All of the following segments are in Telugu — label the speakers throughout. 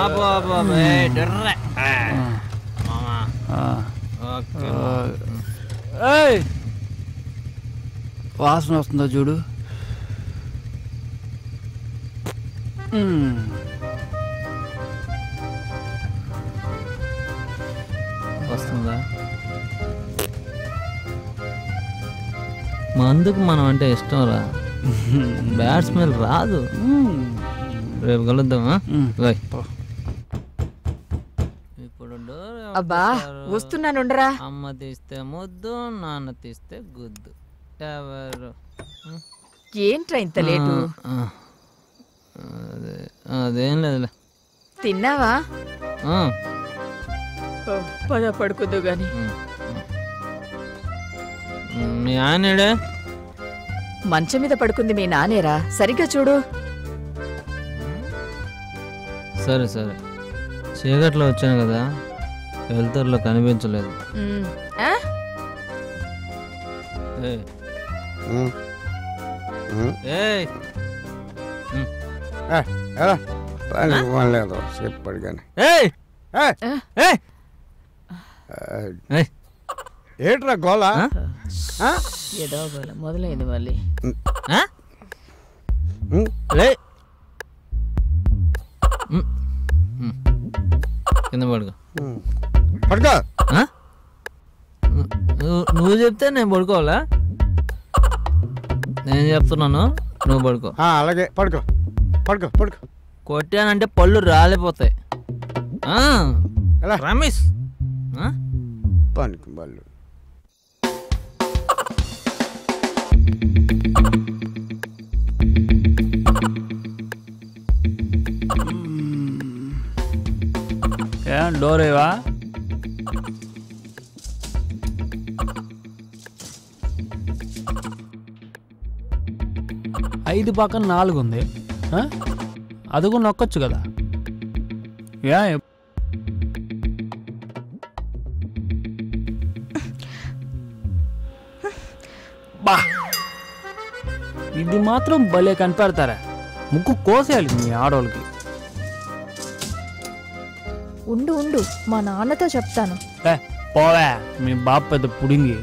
Speaker 1: ఆపు ఆపు ఆపు ఏయ్, డర్రే. ఆ. మామా
Speaker 2: ఆ.
Speaker 1: ఓకే
Speaker 2: ఏయ్ వాసన వస్తుందో చూడు మ్మ్.
Speaker 1: వస్తుందా మందుకు మనం అంటే ఇష్టం రా బ్యాడ్ స్మెల్ రాదు
Speaker 2: మ్మ్.
Speaker 1: రేపు కలుద్దామా
Speaker 2: మ్మ్.
Speaker 1: బాయ్ ఇప్పుడు డోర్ ఎవరు
Speaker 3: అబ్బా
Speaker 1: తీస్తారు?
Speaker 3: వస్తున్నానుండరా
Speaker 1: అమ్మ తీస్తే ముద్దు నాన్న తీస్తే గుద్దు ఎవరు
Speaker 3: ఏంట్రా ఇంత లేటు
Speaker 1: ఆ, ఆ. అదే అదేం లేదులే
Speaker 3: తిన్నావా
Speaker 1: ఆ,
Speaker 3: ఓ, పద పడుకుందు గాని
Speaker 1: ఉమ్, ఉమ్. మీ ఆయనడే
Speaker 3: మంచం మీద పడుకుంది మీ నానేరా సరిగ్గా చూడు
Speaker 1: సరే సరే చీకట్లో వచ్చాను కదా వెళ్తారులో కనిపించలేదు
Speaker 3: ఉమ్, ఆ?
Speaker 1: ఏయ్,
Speaker 4: ఉమ్. ఉమ్.
Speaker 1: ఏయ్
Speaker 4: ఏ, ఎలా పని ఇవ్వలేదు చెప్పాడు కానీ
Speaker 1: ఏయ్
Speaker 4: ఏ,
Speaker 1: ఏయ్
Speaker 4: ఏ,
Speaker 1: ఏయ్
Speaker 4: ఏంట్రా గోళ
Speaker 1: ఆ?
Speaker 4: ఆ?
Speaker 3: ఏదో గోల మొదలైంది మళ్ళీ
Speaker 1: ఆ?
Speaker 4: ఉమ్.
Speaker 1: ఏయ్ ఉమ్, ఉమ్. కింద పడుకో
Speaker 4: ఉమ్. పడుకో
Speaker 1: ఆ? నువ్వు నువ్వు చెప్తే నేను పడుకోవాలా నేను చెప్తున్నాను నువ్వు పడుకో
Speaker 4: ఆ, అలాగే పడుకో పడుకో పడుకో
Speaker 1: కొట్టానంటే పళ్ళు రాలిపోతాయి ఆ,
Speaker 4: ఎలా
Speaker 1: రమేష్ ఆ?
Speaker 4: పనికి బళ్ళు
Speaker 2: ఏం డోర్ ఏవా ఐదు పక్కన నాలుగు ఉంది ఆ? అది కూడా నొక్కొచ్చు కదా ఏ ఎప్- బా ఇది మాత్రం భలే కనిపెడతారా ముక్కు కోసేయాలి మీ ఆడవాళ్ళకి
Speaker 5: ఉండు ఉండు మా నాన్నతో చెప్తాను
Speaker 2: ఏ, పోవే మీ బాబు పెద్ద పుడింగి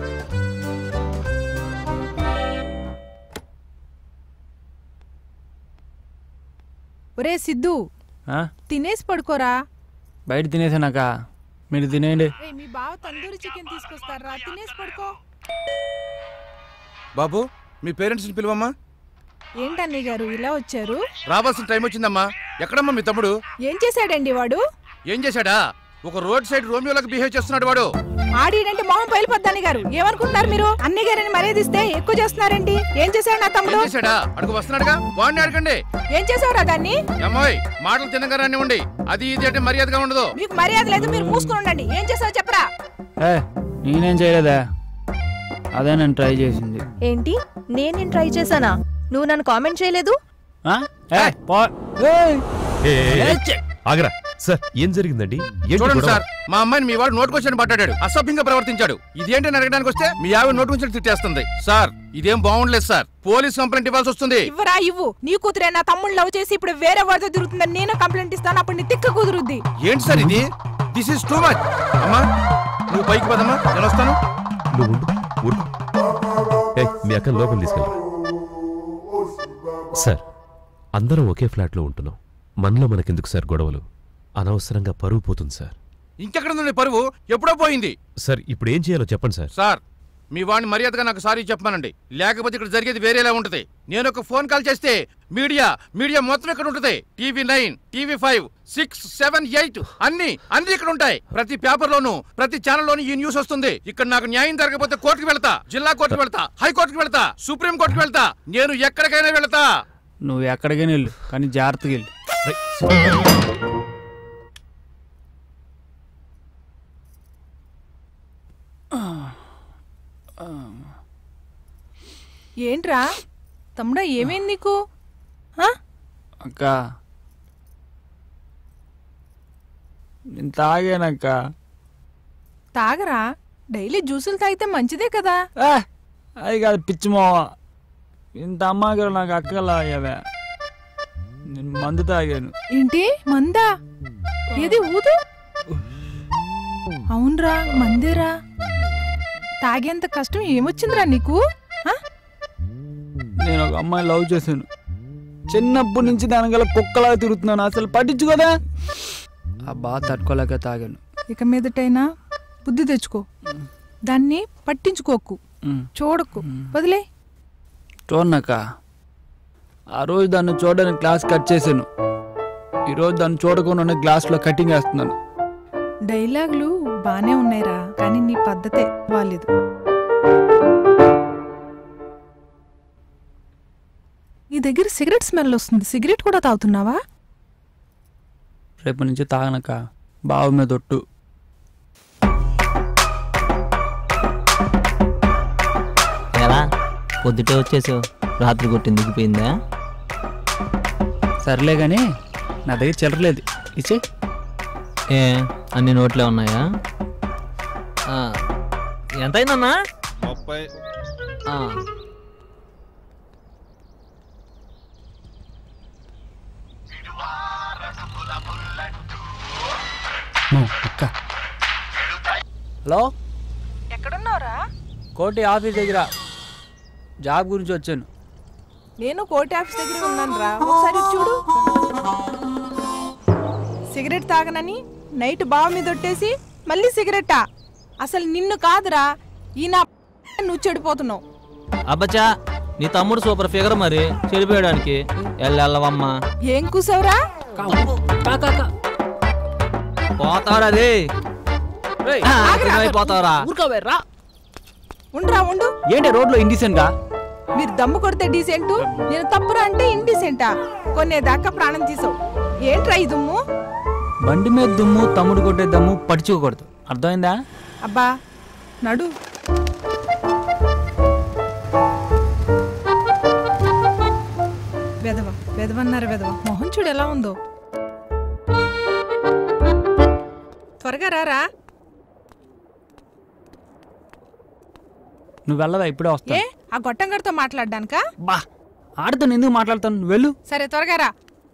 Speaker 6: ఒరే సిద్ధు
Speaker 2: ఆ?
Speaker 6: తినేసి పడుకోరా
Speaker 2: బయట తినేసానాక మీరు తినేయండి
Speaker 6: రే మీ బావ తందూరి చికెన్ తీసుకొస్తారా తినేసి పడుకో
Speaker 7: బాబు మీ పేరెంట్స్ని పిలువమ్మా
Speaker 6: ఏంటన్నయ్య గారు ఇలా వచ్చారు
Speaker 7: రావాల్సిన టైం వచ్చిందమ్మా ఎక్కడమ్మా మీ తమ్ముడు
Speaker 6: ఏం చేశాడండి వాడు
Speaker 7: ఏం చేశాడా ఒక రోడ్ సైడ్ రోమియోలకు బిహేవ్ చేస్తున్నాడు వాడు
Speaker 6: ఆడినంటే మొహం పైలిపోద్దని గారు ఏమనుకుంటున్నారు మీరు అన్నయ్య గారిని మర్యాదిస్తే ఎక్కువ చేస్తున్నారండి ఏం చేశాడు నా
Speaker 7: ఏం
Speaker 6: తమ్ముడు
Speaker 7: చేశాడా అడుగు వస్తున్నాడుగా వాడిని అడగండి
Speaker 6: ఏం చేసావురా దాన్ని
Speaker 7: అమ్మాయి మాటలు తినగా రానివ్వండి అది ఇది అంటే మర్యాదగా ఉండదు
Speaker 6: మీకు మర్యాద లేదు మీరు మూసుకుని ఉండండి ఏం చేసావు చెప్పరా
Speaker 2: ఏ నేనేం చేయలేదా అదే నేను ట్రై చేసింది
Speaker 5: ఏంటి నేనేం ట్రై చేశానా నువ్వు నన్ను కామెంట్ చేయలేదు
Speaker 2: ఆ? ఏ, పో ఏయ్!
Speaker 8: ఏ, ఏ, ఏ, ఆగరా సార్ ఏం జరిగిందండి ఏంటి
Speaker 7: చూడండి
Speaker 8: గొడవ?
Speaker 7: సార్ మా అమ్మాయిని మీ వాడు నోటుకొచ్చాడు మాట్లాడాడు అసభ్యంగా ప్రవర్తించాడు ఇదేంటని అడగడానికి వస్తే మీ ఆవిడ నోటుకొచ్చి తిట్టేస్తుంది సార్ ఇదేం బాగుండలేదు సార్ పోలీస్ కంప్లైంట్ ఇవ్వాల్సి వస్తుంది
Speaker 6: ఇవ్వరా ఇవ్వు నీ కూతురే నా తమ్ముడు లవ్ చేసి ఇప్పుడు వేరే వాడితో తిరుగుతుందని నేను కంప్లైంట్ ఇస్తాను అప్పుడు నీ తిక్క కుదురుద్ది
Speaker 7: ఏంటి సార్ ఇది దిస్ ఇస్ టూ మచ్ అమ్మా నువ్వు పైకి పదమ్మా నేను వస్తాను
Speaker 8: నువ్వు ఉండు, ఊరుకో ఏయ్, మీ అక్క లోపల తీసుకెళ్ళరా సార్ అందరం ఒకే ఫ్లాట్లో ఉంటున్నాం మనలో మనకెందుకు సార్ గొడవలు అనవసరంగా పరువు పోతుంది సార్
Speaker 7: ఇంకెక్కడ ఉంది పరువు ఎప్పుడో పోయింది
Speaker 8: సార్ ఇప్పుడు ఏం చేయాలో చెప్పండి సార్
Speaker 7: సార్ మీ వాడిని మర్యాదగా నాకు సారీ చెప్పమానండి లేకపోతే ఇక్కడ జరిగేది వేరేలా ఉంటుంది నేను ఒక ఫోన్ కాల్ చేస్తే మీడియా మీడియా మొత్తం ఇక్కడ ఉంటుంది TV nine TV five six seven eight అన్ని అన్ని ఇక్కడ ఉంటాయి ప్రతి పేపర్ లోను ప్రతి ఛానల్ లోను ఈ న్యూస్ వస్తుంది ఇక్కడ నాకు న్యాయం జరగకపోతే కోర్టుకు వెళ్తా జిల్లా కోర్టుకు వెళ్తా హైకోర్టుకు వెళ్తా సుప్రీం కోర్టుకు వెళ్తా నేను ఎక్కడికైనా వెళ్తా
Speaker 2: నువ్వు ఎక్కడికైనా వెళ్ళు కానీ జాగ్రత్తగా వెళ్ళు
Speaker 6: ఏంట్రా తమ్ముడా ఏమైంది నీకు ఆ?
Speaker 2: అక్క నేను తాగానక్క
Speaker 6: తాగరా డైలీ జ్యూసులు తాగితే మంచిదే కదా
Speaker 2: ఏ, అది కాదు పిచ్చి మోవ ఇంత అమ్మాయిగా నాకు అక్కలా అయ్యావే నేను మందు తాగాను
Speaker 6: ఏంటి మందా ఏది ఊదు అవునరా మందేరా తాగేంత కష్టం ఏమొచ్చిందిరా నీకు ఆ?
Speaker 2: నేను ఒక అమ్మాయిని లవ్ చేశాను చిన్నప్పటి నుంచి దానిగల కుక్కలా తిరుగుతున్నాను అసలు పట్టించుకోదా ఆ బాధ తట్టుకోలేక తాగాను
Speaker 6: ఇక మీదటైనా బుద్ధి తెచ్చుకో దాన్ని పట్టించుకోకు
Speaker 2: ఉమ్.
Speaker 6: చూడకు వదిలే
Speaker 2: చూడనాక ఆ రోజు దాన్ని చూడడానికి గ్లాస్ కట్ చేశాను ఈరోజు దాన్ని చూడకుండా గ్లాస్లో కటింగ్ వేస్తున్నాను
Speaker 6: డైలాగులు బానే ఉన్నాయిరా కానీ నీ పద్ధతే బాలేదు నీ దగ్గర సిగరెట్ స్మెల్ వస్తుంది సిగరెట్ కూడా తాగుతున్నావా
Speaker 2: రేపు నుంచి తాగనక బావ మీద ఒట్టు
Speaker 1: ఎలా పొద్దుటే వచ్చేసావు రాత్రి కొట్టింది దిగిపోయిందా
Speaker 2: సర్లే కానీ నా దగ్గర చిల్లరలేదు ఇచ్చే
Speaker 1: ఏ అన్ని నోట్లే ఉన్నాయా ఆ, ఎంతైందన్నా
Speaker 7: ముప్పై
Speaker 1: ఆ,
Speaker 2: అక్క హలో
Speaker 6: ఎక్కడున్నావురా
Speaker 2: కోటి ఆఫీస్ దగ్గర జాబ్ గురించి వచ్చాను
Speaker 6: నేను కోర్టు ఆఫీస్ దగ్గర ఉన్నాను రా ఒకసారి ఇటు చూడు సిగరెట్ తాగనని నైట్ బావ మీద ఒట్టేసి మళ్ళీ సిగరెట్టా అసలు నిన్ను కాదురా ఈ నా నువ్వు చెడిపోతున్నావు
Speaker 1: అబ్బచ్చా నీ తమ్ముడు సూపర్ ఫిగర్ మరి చెడిపోయడానికి ఎల్లెల్లవమ్మా
Speaker 6: ఏం కూసావురా
Speaker 1: పోతాడది అయిపోతావురా
Speaker 2: ఊరుకోవేర్రా
Speaker 6: ఉండ్రా ఉండు
Speaker 2: ఏంటి రోడ్లో ఇండిసెంట్ గా
Speaker 6: మీరు దమ్ము కొడితే డీసెంట్ నేను తప్పురా అంటే ఇండీసెంటా కొనేదాకా ప్రాణం తీసావు ఏంట్రా ఈ దుమ్ము
Speaker 2: బండి మీద దుమ్ము తమ్ముడు కొట్టే దమ్ము పడుచుకోకూడదు అర్థమైందా
Speaker 6: అబ్బా నడు వెదవ వెదవన్నారు వెదవ మొహం చూడు ఎలా ఉందో త్వరగా రారా
Speaker 2: నువ్వు వెళ్ళవా ఇప్పుడే
Speaker 6: ఏ
Speaker 2: వస్తా
Speaker 6: ఆ గొట్టంగడితో మాట్లాడ్డానికా
Speaker 2: బా ఆడితో నేను ఎందుకు మాట్లాడతాను నువ్వు వెళ్ళు
Speaker 6: సరే త్వరగా రా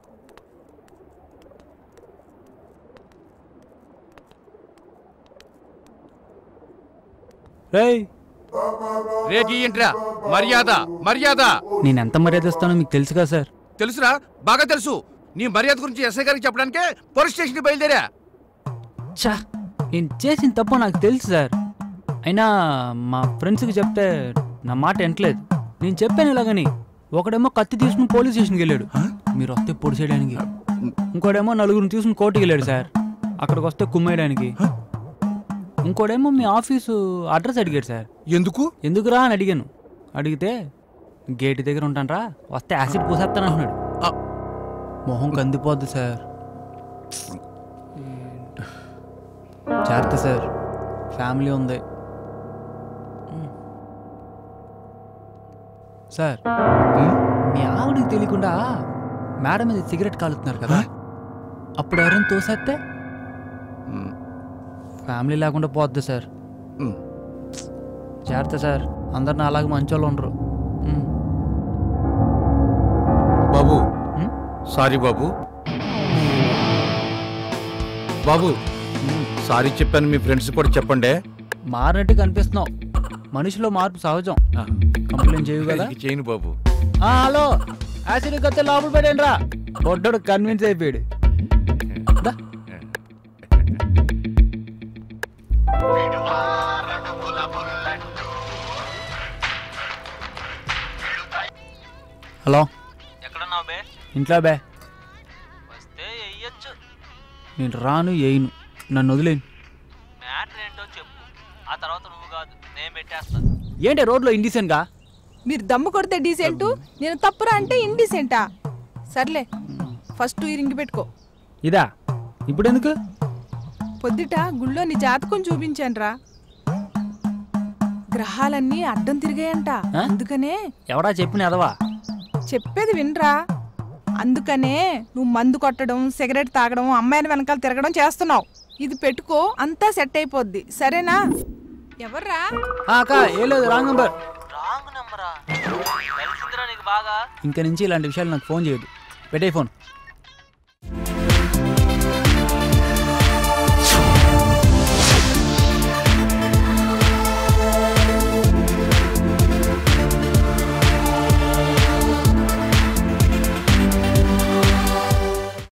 Speaker 2: రేయ్
Speaker 7: రేగి ఏంట్రా మర్యాద మర్యాద
Speaker 2: నేను ఎంత మర్యాద ఇస్తానో మీకు తెలుసు కదా సార్
Speaker 7: తెలుసురా బాగా తెలుసు నీ మర్యాద గురించి ఎస్ఐ గారికి చెప్పడానికే పోలీస్ స్టేషన్ బయలుదేరా
Speaker 2: చా నేను చేసిన తప్పు నాకు తెలుసు సార్ అయినా మా ఫ్రెండ్స్కి చెప్తే నా మాట వింటలేదు నేను చెప్పాను ఇలాగని ఒకడేమో కత్తి తీసుకుని పోలీస్ స్టేషన్కి వెళ్ళాడు మీరు వస్తే పొడి చేయడానికి ఇంకోడేమో నలుగురిని తీసుకుని కోర్టుకి వెళ్ళాడు సార్ అక్కడికి వస్తే కుమ్మేయడానికి ఇంకోడేమో మీ ఆఫీసు అడ్రస్ అడిగాడు సార్
Speaker 7: ఎందుకు
Speaker 2: ఎందుకురా అని అడిగాను అడిగితే గేట్ దగ్గర ఉంటానరా వస్తే యాసిడ్ పూసేస్తాను అంటున్నాడు
Speaker 7: ఆ.
Speaker 2: మొహం కందిపోద్ది సార్ జాగ్రత్త సార్ ఫ్యామిలీ ఉంది సార్ మీ ఆవిడకి తెలియకుండా మేడం మీద సిగరెట్ కాలుతున్నారు కదా అప్పుడు ఎవరైనా తోసేస్తే
Speaker 7: మ్,
Speaker 2: ఫ్యామిలీ లేకుండా పోద్ది సార్
Speaker 7: మ్.
Speaker 2: జాగ్రత్త సార్ అందరు నా అలాగే మంచోళ్ళు ఉండరు మ్.
Speaker 7: బాబు
Speaker 2: మ్?
Speaker 7: సారీ బాబు బాబు
Speaker 2: మ్.
Speaker 7: సారీ చెప్పాను మీ ఫ్రెండ్స్ కూడా చెప్పండి
Speaker 2: మారినట్టు కనిపిస్తున్నావు మనిషిలో మార్పు సహజం కంప్లైంట్ చేయవు కదా
Speaker 7: ఇంక చేయను బాబు
Speaker 2: ఆ, హలో యాసిడ్ కొత్త లోపల పెట్టండి రా బొడ్డోడు కన్విన్స్ అయిపోయాడు దా. హలో
Speaker 1: ఎక్కడున్నావు బే
Speaker 2: ఇంట్లో బే
Speaker 1: వస్తే వెయ్యొచ్చు
Speaker 2: నేను రాను ఏయిను నన్ను వదిలేను
Speaker 1: మ్యాటర్ ఏంటో చెప్పు ఆ తర్వాత నువ్వు కాదు నేను పెట్టేస్తా
Speaker 2: ఏంటి రోడ్లో ఇండిసెంట్గా
Speaker 6: మీరు దమ్ము కొడితే డీసెంట్ నేను తప్పురా అంటే ఇండీసెంటా సర్లే ఫస్ట్ ఈ రింగి పెట్టుకో
Speaker 2: ఇదా ఇప్పుడు ఎందుకు
Speaker 6: పొద్దుట గుళ్ళో నీ జాతకం చూపించానురా గ్రహాలన్నీ అడ్డం తిరిగాయంట
Speaker 2: ఆ?
Speaker 6: అందుకనే
Speaker 2: ఎవడా చెప్పిన ఎదవా
Speaker 6: చెప్పేది వినరా అందుకనే నువ్వు మందు కొట్టడం సిగరెట్ తాగడం అమ్మాయిని వెనకాల తిరగడం చేస్తున్నావు ఇది పెట్టుకో అంతా సెట్ అయిపోద్ది సరేనా ఎవర్రా
Speaker 2: ఆ, అక్క ఏ లేదు రాంగ్ నంబర్
Speaker 1: రాంగ్ నెంబరా తెలిసిందిరా నీకు బాగా
Speaker 2: ఇంక నుంచి ఇలాంటి విషయాలు నాకు ఫోన్ చేయదు పెట్టే ఫోన్